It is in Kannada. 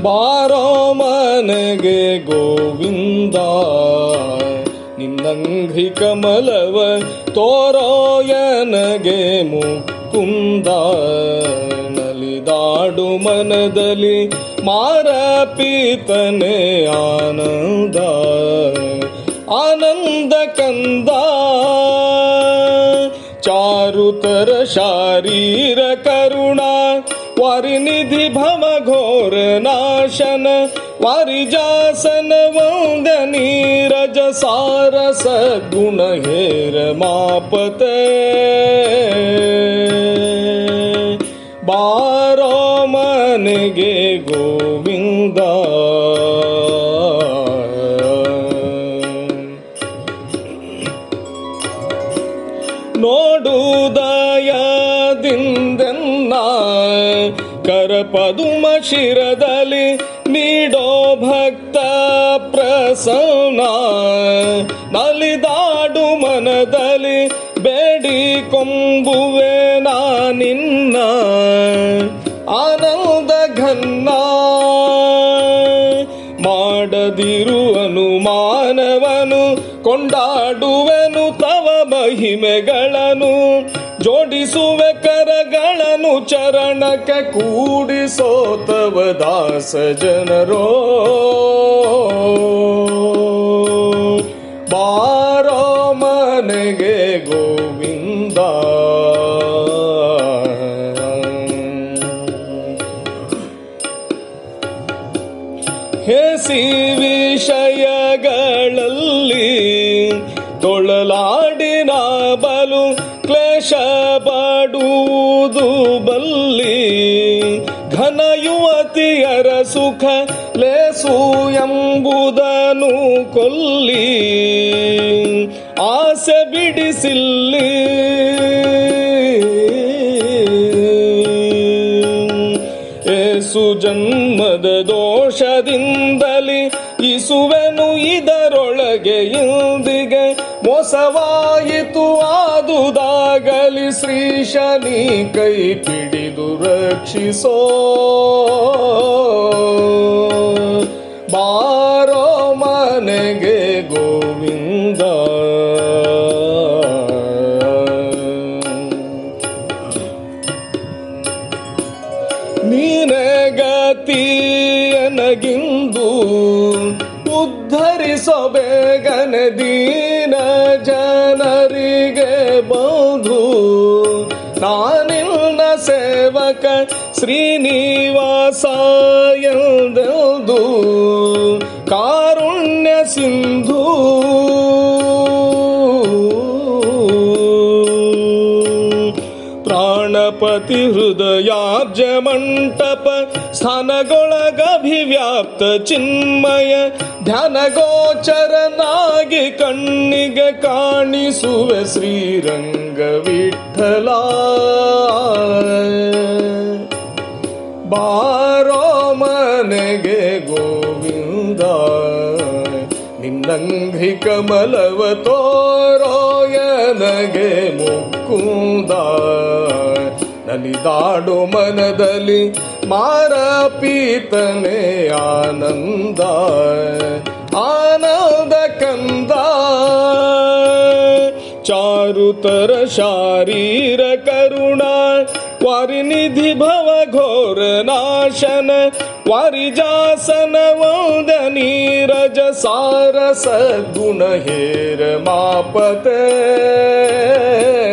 ಬಾರೋ ಮನೆಗೆ ಗೋವಿಂದ ನಿನ್ನಂಘ್ರಿ ಕಮಲವ ತೋರೋಯನಗೆ ಮುಕುಂದ ನಲಿದಾಡು ಮನದಲ್ಲಿ ಮಾರ ಪೀತನೆ ಆನಂದ ಆನಂದ ಕಂದ ಚಾರುತರ ಶಾರೀರ ಕರುಣಾ ವಾರಿನಿಧಿ ಭವ ಘೋರ ನಾಶನ ವಾರಿಜಾಸನ ವಂದ ನೀರಜ ಸಾರಸ ಗುಣ ಹೇರ ಮಾಪತೆ ಬಾರೋ ಮನೆಗೆ ಗೋವಿಂದ ನೋಡುದಯದಿಂದೆನ್ನ ಕರಪದುಮ ಶಿರದಲ್ಲಿ ನೀಡೋ ಭಕ್ತ ಪ್ರಸನ್ನ ನಲಿದಾಡು ಮನದಲ್ಲಿ ಬೇಡಿ ಕೊಂಬುವೆ ನಿನ್ನ ಆನಂದ ಘನ್ನ ಮಾಡದಿರು ಅನುಮಾನವನು ಕೊಂಡಾಡುವೆನು ತವ ಮಹಿಮೆಗಳನ್ನು ಜೋಡಿಸುವೆ ಕರಗಳನ್ನು ಚರಣಕ್ಕೆ ಕೂಡಿಸೋ ತವ ದಾಸ ಜನರೋ ಬಾರೋ ಮನೆಗೆ ಗೋವಿಂದ ಹೇಸಿ ವಿಷಯಗಳಲ್ಲಿ ತೊಳಲಾಡಿನ ಬಲು ಕ್ಲೇಶ ಪಡುವುದು ಬಲ್ಲಿ ಘನ ಯುವತಿಯರ ಸುಖ ಲೇಸು ಎಂಬುದನ್ನು ಕೊಲ್ಲಿ ಆಸೆ ಬಿಡಿಸಿಲ್ಲಿ ಏಸು ಜನ್ಮದ ದೋಷದಿಂದಲಿ ಇಸುವೆನು ಇದರೊಳಗೆ ಇಂದಿಗೆ ಮೋಸವಾಯಿತು ಆದುದಾಗಲಿ ಶ್ರೀಶನಿ ಕೈ ಪಿಡಿದು ರಕ್ಷಿಸೋ ಬಾರೋ ಮನೆಗೆ ಗೋವಿಂದ ನೀನೆ ಗತಿಯನಗಿಂದು ಉದ್ಧರಿಸೋ ಬೇಗನೆ ದೀನ ಜನರಿಗೆ ಬಹುದು ನಾನಿನ್ನ ಸೇವಕ ಶ್ರೀನಿವಾಸ ಎಂದೆಂದು ಕಾರುಣ್ಯ ಸಿಂಧು ಪ್ರಾಣಪತಿ ಹೃದಯಾಬ್ಜ ಮಂಟಪ ಸ್ಥಾನಗೊಳಗಭಿವ್ಯಾಪ್ತ ಚಿನ್ಮಯ ಧ್ಯಾನ ಗೋಚರನಾಗಿ ಕಣ್ಣಿಗೆ ಕಾಣಿಸುವೆ ಶ್ರೀರಂಗ ವಿಠಲ ಬಾರೋ ಮನೆಗೆ ಗೋವಿಂದ ನಿನ್ನಂಘ್ರಿ ಕಮಲವ ತೋರೋಯನಗೆ ಮುಕ್ಕುಂದ ನಲಿದಾಡು ಮನದಲ್ಲಿ ಮಾರ ಪೀತನೆ ಆನಂದ ಆನಂದ ಕಂದ ಚಾರುತರ ಶಾರೀರ ಕರುಣಾ ವಾರಿನಿಧಿ ಭವ ಘೋರ ನಾಶನ ವಾರಿಜಾಸನ ವಂದ ನೀರಜ ಸಾರಸ ಗುಣ ಹೇರ ಮಾಪತೆ